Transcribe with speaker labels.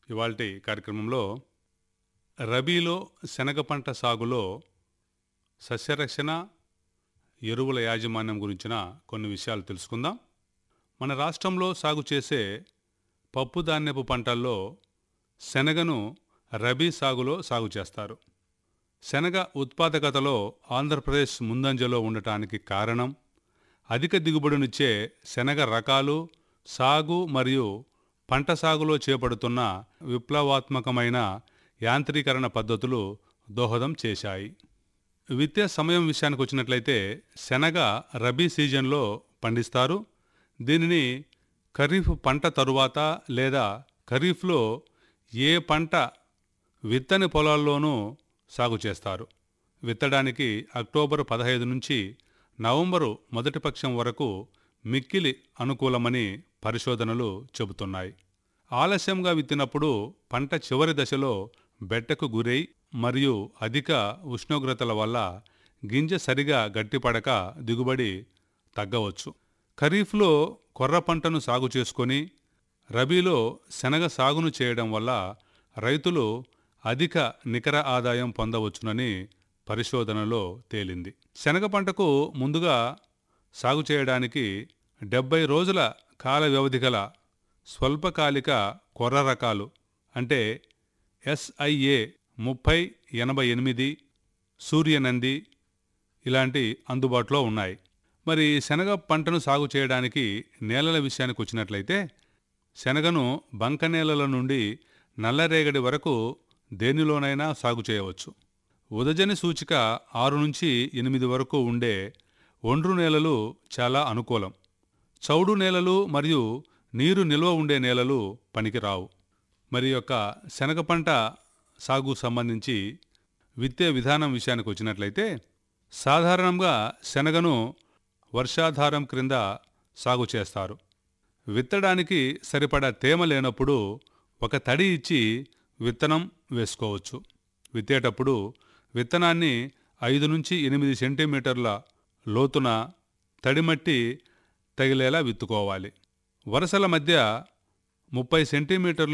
Speaker 1: ఇవాల్టి కార్యక్రమంలో రబీలో శనగ పంట సాగులో సస్యరక్షణ ఎరువుల యాజమాన్యం గురించిన కొన్ని విషయాలు తెలుసుకుందాం మన రాష్ట్రంలో సాగు చేసే పప్పు ధాన్యపు పంటల్లో శనగను రబీ సాగులో సాగు చేస్తారు శనగ ఉత్పాదకతలో ఆంధ్రప్రదేశ్ ముందంజలో ఉండటానికి కారణం అధిక దిగుబడినిచ్చే శనగ రకాలు సాగు మరియు పంట సాగులో చేపడుతున్న విప్లవాత్మకమైన యాంత్రీకరణ పద్ధతులు దోహదం చేశాయి విత్తే సమయం విషయానికి వచ్చినట్లయితే శనగ రబీ సీజన్లో పండిస్తారు దీనిని ఖరీఫ్ పంట తరువాత లేదా ఖరీఫ్లో ఏ పంట విత్తని పొలాల్లోనూ సాగు చేస్తారు విత్తడానికి అక్టోబర్ పదహైదు నుంచి నవంబరు మొదటి పక్షం వరకు మిక్కిలి అనుకూలమని పరిశోధనలు చెబుతున్నాయి ఆలస్యంగా విత్తినప్పుడు పంట చివరి దశలో బెట్టకు గురై మరియు అధిక ఉష్ణోగ్రతల వల్ల గింజ సరిగా గట్టిపడక దిగుబడి తగ్గవచ్చు ఖరీఫ్లో కొర్ర పంటను సాగు చేసుకొని రబీలో శనగ సాగును చేయడం వల్ల రైతులు అధిక నికర ఆదాయం పొందవచ్చునని పరిశోధనలో తేలింది శనగ పంటకు ముందుగా సాగు చేయడానికి డెబ్బై రోజుల కాల వ్యవధి గల స్వల్పకాలిక కొర్ర రకాలు అంటే ఎస్ఐఏ ముప్పై ఎనభై ఎనిమిది సూర్యనంది ఇలాంటి అందుబాటులో ఉన్నాయి మరి శనగ పంటను సాగు చేయడానికి నేలల విషయానికి వచ్చినట్లయితే శనగను బంక నేలల నుండి నల్లరేగడి వరకు దేనిలోనైనా సాగు చేయవచ్చు ఉదజని సూచిక ఆరు నుంచి ఎనిమిది వరకు ఉండే ఒండ్రు నేలలు చాలా అనుకూలం చౌడు నేలలు మరియు నీరు నిల్వ ఉండే నేలలు పనికిరావు మరి యొక్క శనగ పంట సాగు సంబంధించి విత్తే విధానం విషయానికి వచ్చినట్లయితే సాధారణంగా శనగను వర్షాధారం క్రింద సాగు చేస్తారు విత్తడానికి సరిపడా తేమ లేనప్పుడు ఒక తడి ఇచ్చి విత్తనం వేసుకోవచ్చు విత్తేటప్పుడు విత్తనాన్ని ఐదు నుంచి ఎనిమిది సెంటీమీటర్ల లోతున తడిమట్టి తగిలేలా విత్తుకోవాలి వరుసల మధ్య ముప్పై సెంటీమీటర్లు